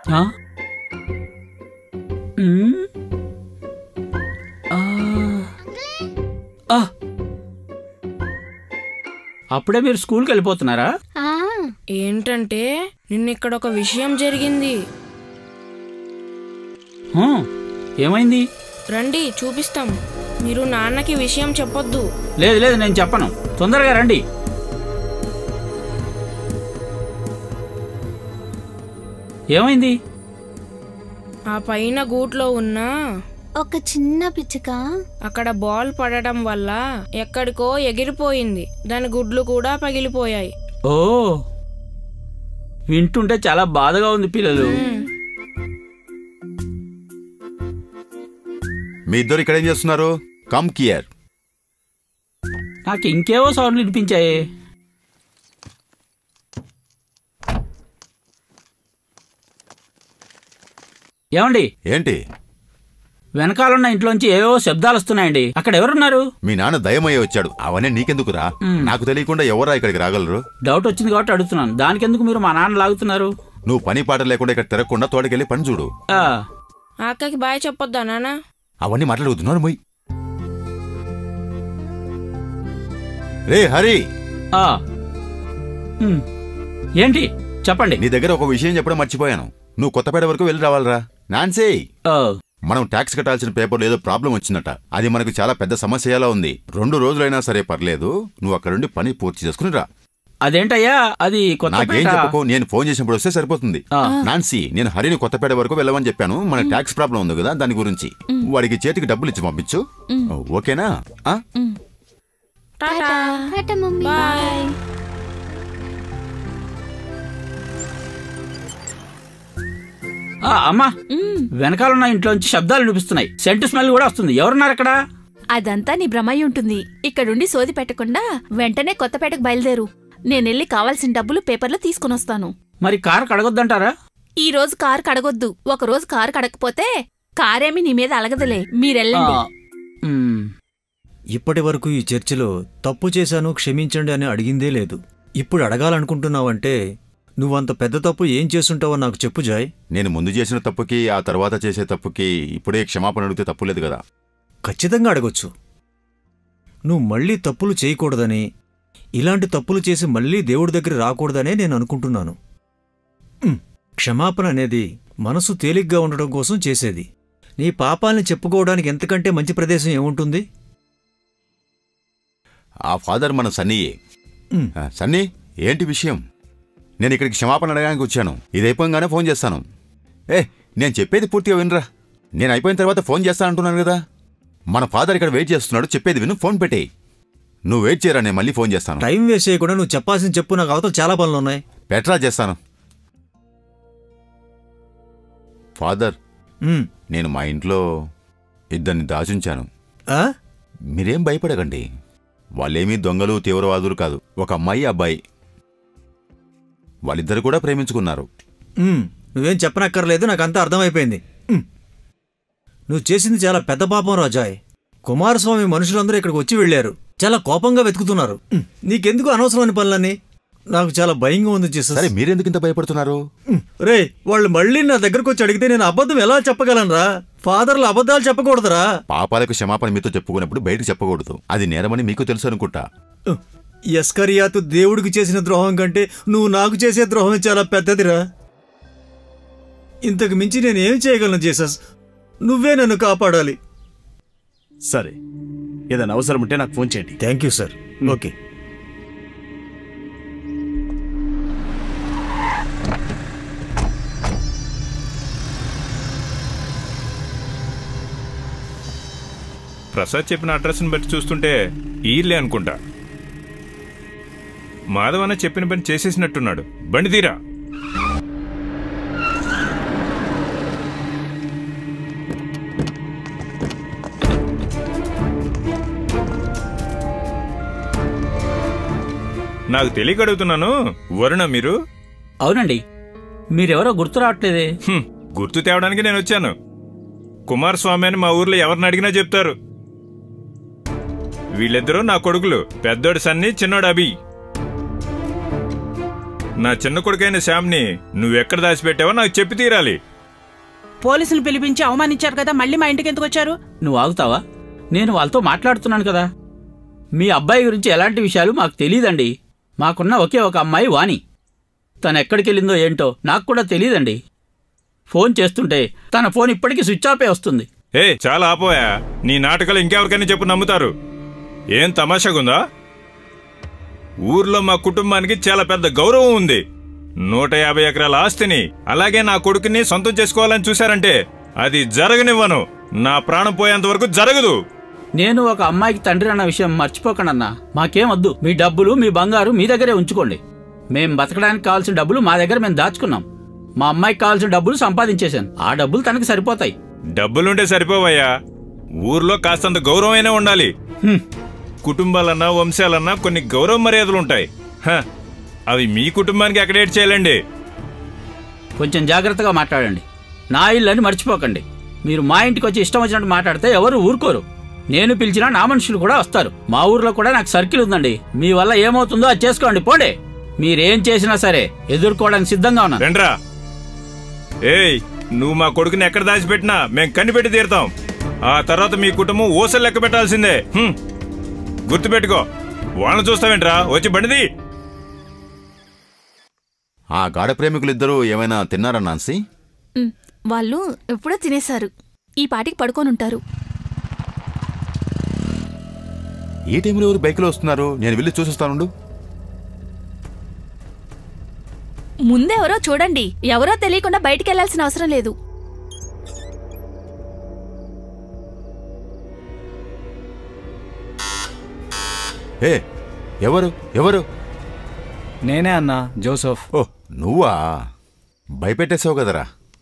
ఆ? ఉమ్. ఆ. ఆ. అప్పుడే మీరు స్కూల్కి వెళ్ళిపోతున్నారా ఆ, ఏంటంటే నిన్న ఇక్కడ ఒక విషయం జరిగింది ఆ, ఏమైంది రండి చూపిస్తాం మీరు నాన్నకి విషయం చెప్పొద్దు లేదు లేదు నేను చెప్పను తొందరగా రండి ఏమైంది ఆ పైన గూట్లో ఉన్న ఒక చిన్న పిచ్చుక అక్కడ బాల్ పడటం వల్ల ఎక్కడికో ఎగిరిపోయింది దాని గుడ్లు కూడా పగిలిపోయాయి ఓ వింటుంటే చాలా బాధగా ఉంది పిల్లలు మీ ఇద్దరు ఇక్కడ ఏం చేస్తున్నారు కమ్ కియర్ నాకు ఇంకేవో సౌండ్లు వినిపించాయి ఏమండి ఏంటి వెనకాలన్న ఇంట్లోంచి ఏవో శబ్దాలు వస్తున్నాయండి అక్కడ ఎవరున్నారు మీ నాన్న దయమయ్య వచ్చాడు అవన్నీ నీకెందుకురా నాకు తెలియకుండా ఎవరా ఇక్కడికి రాగలరు డౌట్ వచ్చింది కాబట్టి అడుగుతున్నాను దానికెందుకు మీరు మా నాన్న లాగుతున్నారు నువ్వు పని పాట లేకుండా ఇక్కడ తిరగకుండా తోటకెళ్ళి పని చూడు ఆ, ఆ అక్కకి బాయ్ చెప్పొద్దా నాన్న అవన్నీ మాట్లాడుతున్నాను మొయ్ రే హరి ఆ. ఉమ్. ఏంటి చెప్పండి నీ దగ్గర ఒక విషయం చెప్పడం మర్చిపోయాను నువ్వు కొత్తపేట వరకు వెళ్ళి రావాలరా నాన్సీ ఓ, మనం ట్యాక్స్ కట్టాల్సిన పేపర్లో ఏదో ప్రాబ్లం వచ్చిందట అది మనకు చాలా పెద్ద సమస్యలా ఉంది రెండు రోజులైనా సరే పర్లేదు నువ్వు అక్కడ నుండి పని పూర్తి చేసుకుని రా అదేంటయ్యా అది నాకేం కొత్త చెప్పకు నేను ఫోన్ చేసినప్పుడు వస్తే సరిపోతుంది ఆ. నాన్సీ నేను హరిని కొత్తపేట వరకు వెళ్ళమని చెప్పాను మన ట్యాక్స్ ప్రాబ్లం ఉంది కదా దాని గురించి వాడికి చేతికి డబ్బులు ఇచ్చి పంపించు ఓకేనా ఆ? టాటా టాటా మమ్మీ బాయ్ ఆ, అమ్మా వెనకాలన్న ఇంట్లోంచి శబ్దాలు వినిపిస్తున్నాయి సెంటు స్మెల్ కూడా వస్తుంది ఎవరున్నారు అక్కడ అదంతా నీ భ్రమయ్య ఉంటుంది ఇక్కడుండి సోది పెట్టకుండా వెంటనే కొత్తపేటకు బయలుదేరు నేనెళ్ళి కావాల్సిన డబ్బులు పేపర్లో తీసుకునొస్తాను మరి కారు కడగొద్దంటారా ఈ రోజు కారు కడగొద్దు ఒక రోజు కారు కడకపోతే కారేమి నీ మీద అలగదులే ఆ, మీరెళ్ళండి ఉమ్. ఇప్పటి వరకు ఈ చర్చిలో తప్పు చేశాను క్షమించండి అని అడిగిందే లేదు ఇప్పుడు అడగాలనుకుంటున్నావంటే నువ్వంత పెద్ద తప్పు ఏం చేసుంటావో నాకు చెప్పు జాయ్ నేను ముందు చేసిన తప్పుకి ఆ తర్వాత చేసే తప్పుకి ఇప్పుడే క్షమాపణ అడిగితే తప్పు లేదు కదా ఖచ్చితంగా అడగొచ్చు నువ్వు మళ్ళీ తప్పులు చేయకూడదని ఇలాంటి తప్పులు చేసి మళ్ళీ దేవుడి దగ్గర రాకూడదనే నేను అనుకుంటున్నాను ఉమ్, క్షమాపణ అనేది మనసు తేలిగ్గా ఉండడం కోసం చేసేది నీ పాపాల్ని చెప్పుకోవడానికి ఎంతకంటే మంచి ప్రదేశం ఏముంటుంది ఆ ఫాదర్ మన సన్నీయే ఉమ్. ఆ, సన్నీ ఏంటి విషయం నేను ఇక్కడికి క్షమాపణ అడగడానికి వచ్చాను ఇది అయిపోగానే ఫోన్ చేస్తాను ఏ నేను చెప్పేది పూర్తిగా వినరా నేను అయిపోయిన తర్వాత ఫోన్ చేస్తా అంటున్నాను కదా మన ఫాదర్ ఇక్కడ వెయిట్ చేస్తున్నాడు చెప్పేది విను ఫోన్ పెట్టేయి నువ్వు వెయిట్ చేయరా నేను మళ్ళీ ఫోన్ చేస్తాను టైం వేస్ట్ చేయకుండా నువ్వు చెప్పాల్సిన చెప్పు నాకు అవతల చాలా పనులున్నాయి పెట్రా చేస్తాను ఫాదర్ ఉమ్, నేను మా ఇంట్లో ఇద్దరిని దాచుంచాను ఆ? మీరేం భయపడకండి వాళ్ళేమీ దొంగలు తీవ్రవాదులు కాదు ఒక అమ్మాయి అబ్బాయి వాళ్ళిద్దరు కూడా ప్రేమించుకున్నారు ఉమ్, నువ్వేం చెప్పనక్కర్లేదు నాకంతా అర్థమైపోయింది ఉమ్. నువ్వు చేసింది చాలా పెద్ద పాపం రాజాయ్ కుమారస్వామి మనుషులందరూ ఇక్కడికి వచ్చి వెళ్ళారు చాలా కోపంగా వెతుకుతున్నారు ఉమ్, నీకెందుకు అనవసరమైన పనులని నాకు చాలా భయంగా ఉంది జీసస్ సరే మీరెందుకు ఇంత భయపడుతున్నారు ఉమ్, రే వాళ్ళు మళ్ళీ నా దగ్గరకు వచ్చి అడిగితే నేను అబద్ధం ఎలా చెప్పగలనురా ఫాదర్లు అబద్ధాలు చెప్పకూడదురా పాపాలకు క్షమాపణ మీతో చెప్పుకున్నప్పుడు బయటకు చెప్పకూడదు అది నేరమని మీకు తెలుసు అనుకుంటా ఉమ్, ఎస్కరియాతు దేవుడికి చేసిన ద్రోహం కంటే నువ్వు నాకు చేసే ద్రోహం చాలా పెద్దదిరా ఇంతకు మించి నేనేం చేయగలను జీసస్ నువ్వే నన్ను కాపాడాలి సరే ఏదైనా అవసరం ఉంటే నాకు ఫోన్ చేయండి thank you sir okay Prasad చెప్పిన అడ్రస్ని బట్టి చూస్తుంటే ఈర్లే అనుకుంటా మాధవన్న చెప్పిన పని చేసేసినట్టున్నాడు బండి తీరా నాకు తెలియక అడుగుతున్నాను వరుణ మీరు అవునండి మీరెవరో గుర్తు రావట్లేదే హ్మ్, గుర్తు తేవడానికి నేను వచ్చాను కుమారస్వామి అని మా ఊర్లో ఎవరిని అడిగినా చెప్తారు వీళ్ళిద్దరూ నా కొడుకులు పెద్దోడు సన్ని చిన్నోడు అభి నా చిన్న కొడుకైన శ్యామ్ని నువ్వెక్కడ దాచిపెట్టావో నాకు చెప్పి తీరాలి పోలీసులు పిలిపించి అవమానించారు కదా మళ్ళీ మా ఇంటికి ఎందుకు వచ్చారు నువ్వు ఆగుతావా నేను వాళ్ళతో మాట్లాడుతున్నాను కదా మీ అబ్బాయి గురించి ఎలాంటి విషయాలు మాకు తెలియదండి మాకున్న ఒకే ఒక అమ్మాయి వాణి తను ఎక్కడికి వెళ్ళిందో ఏంటో నాకు కూడా తెలియదండి ఫోన్ చేస్తుంటే తన ఫోన్ ఇప్పటికీ స్విచ్ ఆఫే వస్తుంది ఏ చాలా ఆపోయా నీ నాటకాలు ఇంకెవరికైనా చెప్పు నమ్ముతారు ఏం తమాషాగుందా ఊర్లో మా కుటుంబానికి చాలా పెద్ద గౌరవం ఉంది నూట యాభై ఎకరాల ఆస్తిని అలాగే నా కొడుకుని సొంతం చేసుకోవాలని చూశారంటే అది జరగనివ్వను నా ప్రాణం పోయేంత వరకు జరగదు నేను ఒక అమ్మాయికి తండ్రి అన్న విషయం మర్చిపోకండన్నా మాకేం వద్దు మీ డబ్బులు మీ బంగారు మీ దగ్గరే ఉంచుకోండి మేం బతకడానికి కావాల్సిన డబ్బులు మా దగ్గర మేము దాచుకున్నాం మా అమ్మాయికి కావాల్సిన డబ్బులు సంపాదించేశాను ఆ డబ్బులు తనకి సరిపోతాయి డబ్బులుంటే సరిపోవయ్యా ఊర్లో కాస్తంత గౌరవమైనా ఉండాలి హ్మ్. కుటుంబాలన్నా వంశాలన్నా కొన్ని గౌరవ మర్యాదలుంటాయి హ, అవి మీ కుటుంబానికి ఎక్కడేట్ చేయాలండి కొంచెం జాగ్రత్తగా మాట్లాడండి నా ఇల్లు అని మర్చిపోకండి మీరు మా ఇంటికి వచ్చి ఇష్టం వచ్చినట్టు మాట్లాడితే ఎవరు ఊరుకోరు నేను పిలిచినా నా మనుషులు కూడా వస్తారు మా ఊర్లో కూడా నాకు సర్కిల్ ఉందండి మీ వల్ల ఏమవుతుందో అది చేసుకోండి పోండి మీరేం చేసినా సరే ఎదుర్కోవడానికి సిద్ధంగా ఉన్నాను రండ్రా ఏయ్ నువ్వు మా కొడుకుని ఎక్కడ దాచిపెట్టినా మేం కనిపెట్టి తీరుతాం ఆ తర్వాత మీ కుటుంబం ఊసలు లెక్క పెట్టాల్సిందే హ్మ్. గుర్తుపెట్టుకో వాళ్ళని చూస్తావేంట్రా వచ్చి బండిది ఆ గాఢ ప్రేమికులిద్దరూ ఏమైనా తిన్నారా నాన్సీ ఉమ్, వాళ్ళు ఎప్పుడో తినేశారు ఈ పాటికి పడుకోనుంటారు ఈ టైంలో ఎవరు బైక్లో వస్తున్నారు నేను వెళ్ళి చూసిస్తానుండు ముందెవరో చూడండి ఎవరో తెలియకుండా బయటికి వెళ్లాల్సిన అవసరం లేదు ఏ ఎవరు ఎవరు నేనే అన్నా జోసఫ్ ఓ నువ్వా భయపెట్టేసావు కదరా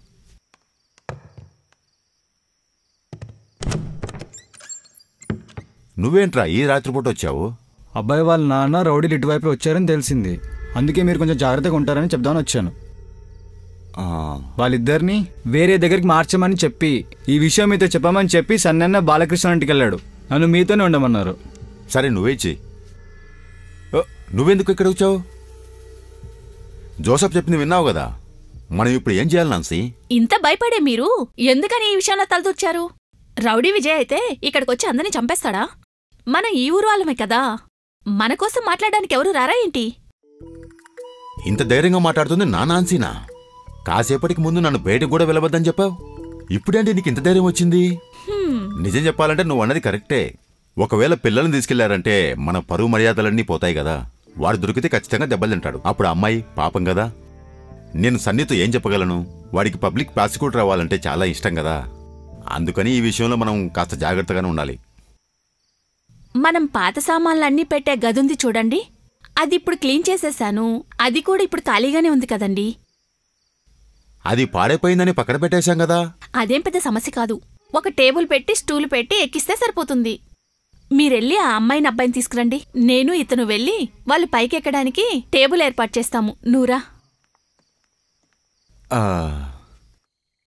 నువ్వేంట్రా ఈ రాత్రిపూట వచ్చావు అబ్బాయి వాళ్ళ నాన్న రౌడీలు ఇటువైపు వచ్చారని తెలిసింది అందుకే మీరు కొంచెం జాగ్రత్తగా ఉంటారని చెప్దామని వచ్చాను ఆ, వాళ్ళిద్దరిని వేరే దగ్గరికి మార్చమని చెప్పి ఈ విషయం మీతో చెప్పమని చెప్పి సన్నన్న బాలకృష్ణ ఇంటికి వెళ్ళాడు నన్ను మీతోనే ఉండమన్నారు సరే నువ్వే చెయ్యి ఓ, నువ్వెందుకు ఇక్కడ వచ్చావు జోసఫ్ చెప్పింది విన్నావు కదా మనం ఇప్పుడు ఏం చేయాలి నాన్సీ ఇంత భయపడే మీరు ఎందుకని ఈ విషయంలో తలదూర్చారు రౌడీ విజయ్ అయితే ఇక్కడికొచ్చి అందరినీ చంపేస్తాడా మనం ఈ ఊరు వాళ్ళమే కదా మన కోసం మాట్లాడడానికి ఎవరు రారా ఏంటి ఇంత ధైర్యంగా మాట్లాడుతుంది నా నాన్సీనా కాసేపటికి ముందు నన్ను బయటకు కూడా వెళ్ళవద్దని చెప్పావు ఇప్పుడేంటి నీకు ఇంత ధైర్యం వచ్చింది హ్మ్, నిజం చెప్పాలంటే నువ్వు అన్నది కరెక్టే ఒకవేళ పిల్లల్ని తీసుకెళ్లారంటే మన పరువు మర్యాదలన్నీ పోతాయి కదా వాడు దొరికితే ఖచ్చితంగా దెబ్బలు తింటాడు అప్పుడు ఆ అమ్మాయి పాపం కదా నేను సన్నితో ఏం చెప్పగలను వాడికి పబ్లిక్ ప్రాసిక్యూటర్ అవ్వాలంటే చాలా ఇష్టం కదా అందుకని ఈ విషయంలో మనం కాస్త జాగ్రత్తగానే ఉండాలి మనం పాత సామాన్లన్నీ పెట్టే గదుంది చూడండి అది ఇప్పుడు క్లీన్ చేసేశాను అది కూడా ఇప్పుడు ఖాళీగానే ఉంది కదండి అది పాడైపోయిందని పక్కన పెట్టేశాం కదా అదేం పెద్ద సమస్య కాదు ఒక టేబుల్ పెట్టి స్టూల్ పెట్టి ఎక్కిస్తే సరిపోతుంది మీరెళ్ళి ఆ అమ్మాయిని అబ్బాయిని తీసుకురండి నేను ఇతను వెళ్ళి వాళ్ళు పైకెక్కడానికి టేబుల్ ఏర్పాటు చేస్తాము నూరా ఆ,